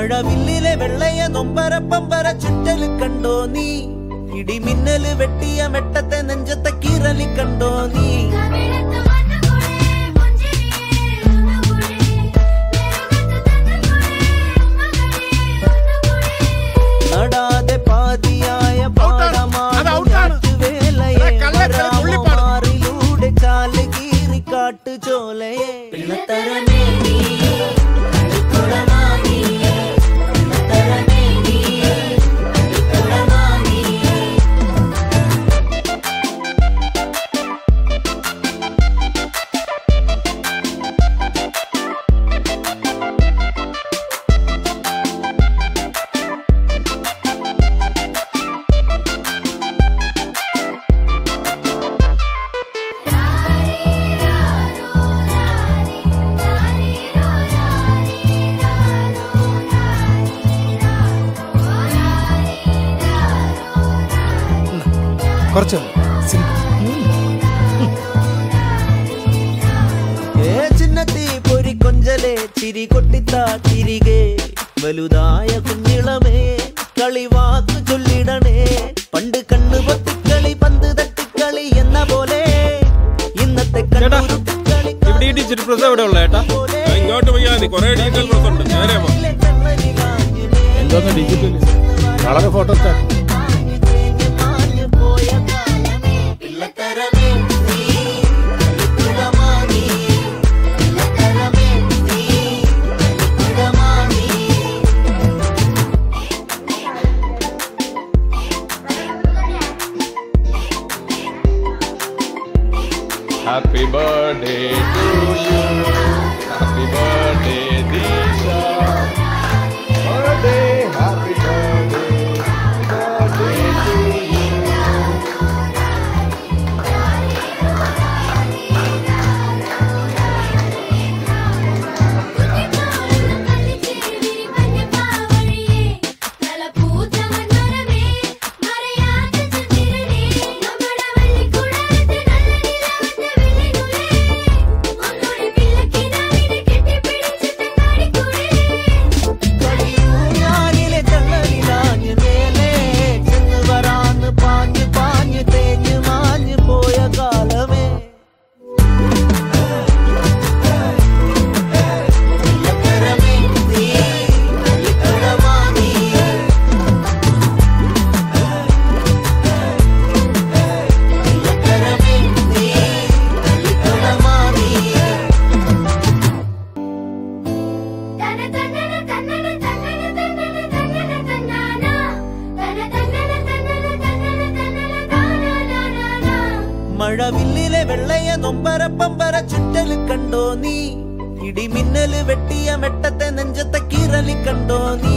മഴവില്ലിലെ വെള്ളയ നൊമ്പരപ്പമ്പര ചുറ്റല് കണ്ടോ നീ ഇടിമിന്നല് വെട്ടിയ വെട്ടത്തെ നെഞ്ചത്തെ കീറലി കണ്ടോ നീ കവിളത്ത് വന്നുകൂടെ മുഞ്ചിരിയേ ഒന്നുകൂടെ നെറുകത്ത് തന്നുകൂടെ ഉമ്മകളെ ഒന്നുകൂടെ നടാതെ പാതിയായ അത് ഔട്ടാണ്. പാടമാറിലൂടെ അതെ, കള്ളക്കളി തുള്ളിപ്പാട്. കാല് കീറി കാട്ടു ചോലയെ പിള്ളത്തരമേ നീ കളിക്കുടമാ നീ പിള്ളത്തരമേ നീ കളിക്കുടമാ നീ കുറച്ച് ഏ ചിന്നത്തി പൊരി കൊഞ്ചലെ ചിരി കൊട്ടിത്താ തിരികെ വലുതായ കുഞ്ഞിളമേ കളിവാക്ക് ചൊല്ലിടണേ പണ്ട് കണ്ണു പൊത്തിക്കളി പന്ത് തട്ടിക്കളി എന്ന പോലെ ഇന്നത്തെ കണ്ണുരുട്ടിക്കളി ഇവിടെ ഈ ഡിജിറ്റൽ പ്രസ് എവിടെ ഉള്ള ഏട്ടാ ആ, ഇങ്ങോട്ട് പോയാ മതി കുറെ ഡീറ്റെയിൽ പ്രസ് ഉണ്ട് നേരെ പോ എന്തോന്ന് ഡിജിറ്റൽ വളരെ ഫോട്ടോ പിള്ളത്തരമേ നീ കളിക്കുടമാ നീ പിള്ളത്തരമേ നീ കളിക്കുടമാ നീ happy birthday to you happy birthday Deeksha birthday happy birthday birthday to you കളിയൂഞ്ഞാലിലെ കള്ളലിലാഞ്ഞ് മേലെ ചെന്ന് വരാന്ന് പാഞ്ഞ് പാഞ്ഞ് തേഞ്ഞ് മാഞ്ഞ് പോയ കാലമേ പിള്ളത്തരമേ നീ കളിക്കുടമാ നീ പിള്ളത്തരമേ നീ കളിക്കുടമാ നീ മഴവില്ലിലെ വെള്ളയ നൊമ്പരപ്പമ്പര ചുറ്റല് കണ്ടോ നീ ഇടിമിന്നല് വെട്ടിയ വെട്ടത്തെ നെഞ്ചത്തെ കീറലി കണ്ടോ നീ